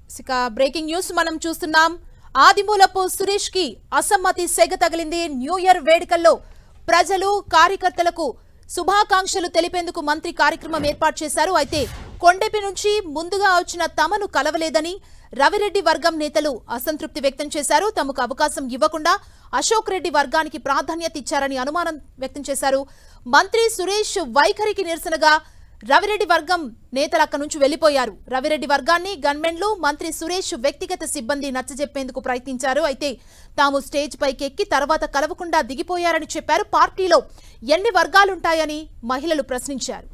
ఇక breaking news మనం చూస్తున్నాం ఆదిమూలపు సురేష్ కి అసమ్మతి సెగ తగిలింది న్యూ ఇయర్ వేడుకల్లో ప్రజలు కార్యకర్తలకు శుభాకాంక్షలు తెలిపేందుకు మంత్రి కార్యక్రమం ఏర్పాటు చేశారు అయితే కొండెపి నుంచి ముందుగా వచ్చిన తమను కలవలేదని రవిరెడ్డి వర్గం నేతలు అసంతృప్తి వ్యక్తం చేశారు తమకు అవకాశం ఇవ్వకుండా అశోక్ రెడ్డి వర్గానికి ప్రాధాన్యత ఇచ్చారని అనుమానం వ్యక్తం చేశారు మంత్రి సురేష్ వైఖరికి నిరసనగా రవిరెడ్డి వర్గం నేతలు అక్కడి నుంచి వెళ్లిపోయారు రవిరెడ్డి వర్గాన్ని గన్మెన్లు మంత్రి సురేష్ వ్యక్తిగత సిబ్బంది నచ్చజెప్పేందుకు ప్రయత్నించారు అయితే తాము స్టేజ్ పైకి ఎక్కి తర్వాత కలవకుండా దిగిపోయారని చెప్పారు పార్టీలో ఎన్ని వర్గాలుంటాయని మహిళలు ప్రశ్నించారు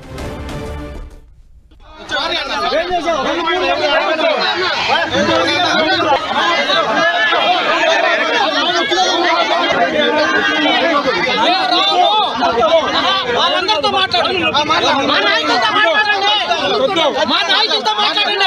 వాళ్ళందరితో మాట్లాడండి మా నాయకులతో మాట్లాడండి మా నాయకులతో మాట్లాడండి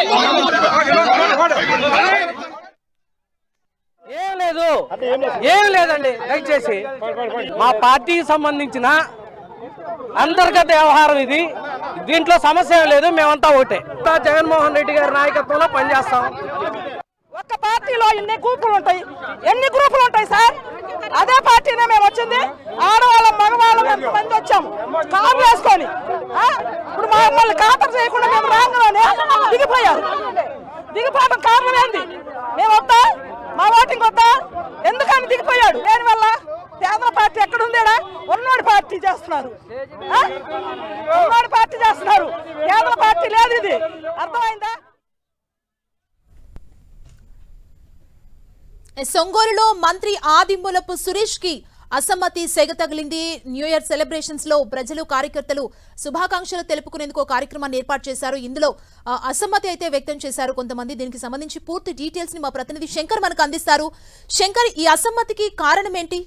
ఏం లేదు ఏం లేదండి దయచేసి మా పార్టీకి సంబంధించిన అంతర్గత వ్యవహారం ఇది దీంట్లో సమస్య ఏం లేదు మేమంతా ఒకటే జగన్మోహన్ రెడ్డి గారి నాయకత్వంలో పనిచేస్తాం ఒక్క పార్టీలో ఎన్ని గ్రూపులు ఉంటాయి ఎన్ని గ్రూపులు ఉంటాయి సార్ అదే పార్టీనే మేము వచ్చింది ఆడవాళ్ళం మగవాళ్ళం ఎంతమంది వచ్చాము కార్లు వేసుకొని ఆ? ఇప్పుడు మమ్మల్ని ఖాతరు చేయకుండా మేము రాగానే దిగిపోయారు దిగిపోవడం కారణం ఏంది మేము వద్దా మా ఓటింగ్ వద్దా ఎందుకని దిగిపోయాడు దేని వల్ల పేదల పార్టీ ఎక్కడుందేడా ఉన్నోడి పార్టీ చేస్తున్నారు ఆ? ఉన్నోడి పార్టీ చేస్తున్నారు పేదల పార్టీ లేదు ఇది అర్థమైందా సొంగోలులో మంత్రి ఆదిమూలపు సురేష్ కి అసమ్మతి సెగ తగిలింది న్యూ ఇయర్ సెలబ్రేషన్స్ లో ప్రజలు కార్యకర్తలు శుభాకాంక్షలు తెలుపుకునేందుకు ఓ కార్యక్రమాన్ని ఏర్పాటు చేశారు ఇందులో ఆ, అసమ్మతి అయితే వ్యక్తం చేశారు కొంతమంది దీనికి సంబంధించి పూర్తి డీటెయిల్స్ ని మా ప్రతినిధి శంకర్ మనకు అందిస్తారు శంకర్ ఈ అసమ్మతికి కారణం ఏంటి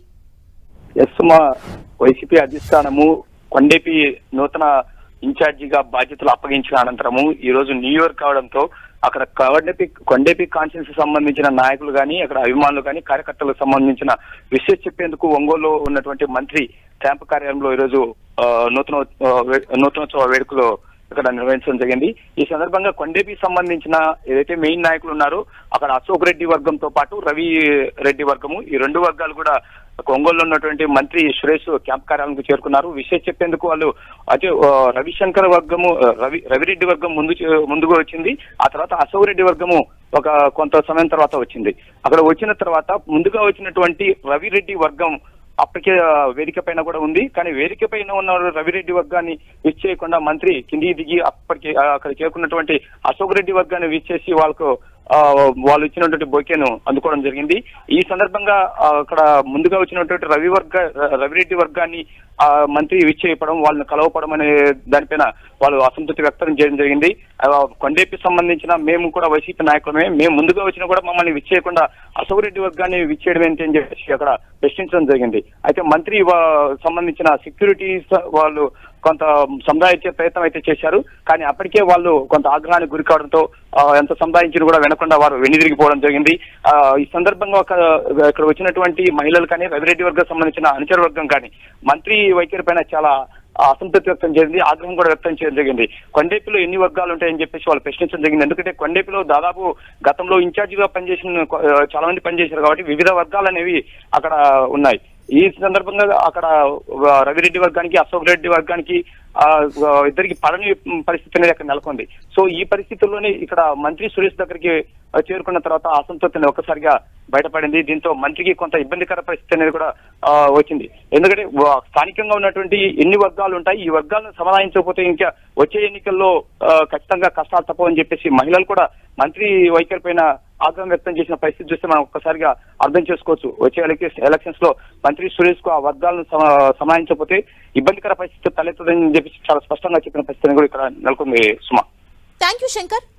ఎస్ మా వైసీపీ అధిష్టానము కొండేపి నూతన ఇన్ఛార్జిగా బాధ్యతలు అప్పగించిన అనంతరము ఈ రోజు న్యూ ఇయర్ కావడంతో అక్కడ కొండేపి కొండేపి కాన్ఫరెన్స్ సంబంధించిన నాయకులు కానీ అక్కడ అభిమానులు కానీ కార్యకర్తలకు సంబంధించిన విషయం చెప్పేందుకు ఒంగోలులో ఉన్నటువంటి మంత్రి క్యాంపు కార్యాలయంలో ఈరోజు ఆ, నూతన ఆ, వే- నూతనోత్సవ వేడుకలు ఇక్కడ నిర్వహించడం జరిగింది ఈ సందర్భంగా కొండేపి సంబంధించిన ఏదైతే మెయిన్ నాయకులు ఉన్నారో అక్కడ అశోక్ రెడ్డి వర్గంతో పాటు రవి రెడ్డి వర్గము ఈ రెండు వర్గాలు కూడా ఒంగోలులో ఉన్నటువంటి మంత్రి సురేష్ క్యాంప్ కార్యాలయంకు చేరుకున్నారు విషయం చెప్పేందుకు వాళ్ళు అయితే ఆ, రవిశంకర్ వర్గము ఆ, రవి రవిరెడ్డి వర్గం ముందు చే- ముందుగా వచ్చింది ఆ తర్వాత అశోక్ రెడ్డి వర్గము ఒక కొంత సమయం తర్వాత వచ్చింది అక్కడ వచ్చిన తర్వాత ముందుగా వచ్చినటువంటి రవిరెడ్డి వర్గం అప్పటికే ఆ, వేదిక పైన కూడా ఉంది కానీ వేదిక పైన ఉన్న రవిరెడ్డి వర్గాన్ని విచ్ చేయకుండా మంత్రి కిందికి దిగి అప్పటికి ఆ, అక్కడ చేరుకున్నటువంటి అశోక్ రెడ్డి వర్గాన్ని విచ్ చేసి వాళ్ళకు ఆ, వాళ్ళు ఇచ్చినటువంటి బొకేను అందుకోవడం జరిగింది ఈ సందర్భంగా ఆ, అక్కడ ముందుగా వచ్చినటువంటి రవి వర్గ రవిరెడ్డి వర్గాన్ని ఆ, మంత్రి విచ్ చేయడం వాళ్ళని కలవపడం అనే దానిపైన వాళ్ళు అసంతృప్తి వ్యక్తం చేయడం జరిగింది ఆ, కొండేపి సంబంధించిన మేము కూడా వైసీపీ నాయకులమే మేము ముందుగా వచ్చినా కూడా మమ్మల్ని విచ్ చేయకుండా అశోక్ రెడ్డి వర్గాన్ని విచ్ చేయడం ఏంటి అని చెప్పేసి అక్కడ ప్రశ్నించడం జరిగింది అయితే మంత్రి వా- సంబంధించిన సెక్యూరిటీస్ వాళ్ళు కొంత సంపాదించే ప్రయత్నం అయితే చేశారు కానీ అప్పటికే వాళ్ళు కొంత ఆగ్రహానికి గురి కావడంతో ఆ, ఎంత సంపాదించిన కూడా వినకుండా వారు వెనుదిరిగిపోవడం జరిగింది ఆ, ఈ సందర్భంగా ఒక ఇక్కడ వచ్చినటువంటి మహిళలు కానీ రవిరెడ్డి వర్గం సంబంధించిన అనుచర వర్గం కానీ మంత్రి వైఖరి పైన చాలా అసంతృప్తి వ్యక్తం చేసింది ఆగ్రహం కూడా వ్యక్తం చేయడం జరిగింది కొండేపిలో ఎన్ని వర్గాలు ఉంటాయని చెప్పేసి వాళ్ళు ప్రశ్నించడం జరిగింది ఎందుకంటే కొండేపిలో దాదాపు గతంలో ఇన్ఛార్జిగా పనిచేసిన కొ- చాలా మంది పనిచేశారు కాబట్టి వివిధ వర్గాలు అనేవి అక్కడ ఉన్నాయి ఈ సందర్భంగా అక్కడ ఆ, రవిరెడ్డి వర్గానికి అశోక్ రెడ్డి వర్గానికి ఆ, ఆ, ఇద్దరికి పడని పరిస్థితి అనేది అక్కడ నెలకొంది సో ఈ పరిస్థితుల్లోనే ఇక్కడ మంత్రి సురేష్ దగ్గరికి ఆ, చేరుకున్న తర్వాత అసంతృప్తి అనేది ఒక్కసారిగా బయటపడింది దీంతో మంత్రికి కొంత ఇబ్బందికర పరిస్థితి అనేది కూడా ఆ, వచ్చింది ఎందుకంటే వా- స్థానికంగా ఉన్నటువంటి ఎన్ని వర్గాలు ఉంటాయి ఈ వర్గాలను సమాధానించకపోతే ఇంకా వచ్చే ఎన్నికల్లో ఆ, ఖచ్చితంగా కష్టాలు తప్పవని చెప్పేసి మహిళలు కూడా మంత్రి వైఖరి పైన ఆగ్రహం వ్యక్తం చేసిన పరిస్థితి చూస్తే మనం ఒక్కసారిగా అర్థం చేసుకోవచ్చు వచ్చే ఎలక్షన్స్ లో మంత్రి సురేష్ కు ఆ వర్గాలను సమ- సమాయించకపోతే ఇబ్బందికర పరిస్థితి తలెత్తదని చెప్పి చాలా స్పష్టంగా చెప్పిన పరిస్థితిని కూడా ఇక్కడ నెలకొంది సుమా థ్యాంక్ యూ శంకర్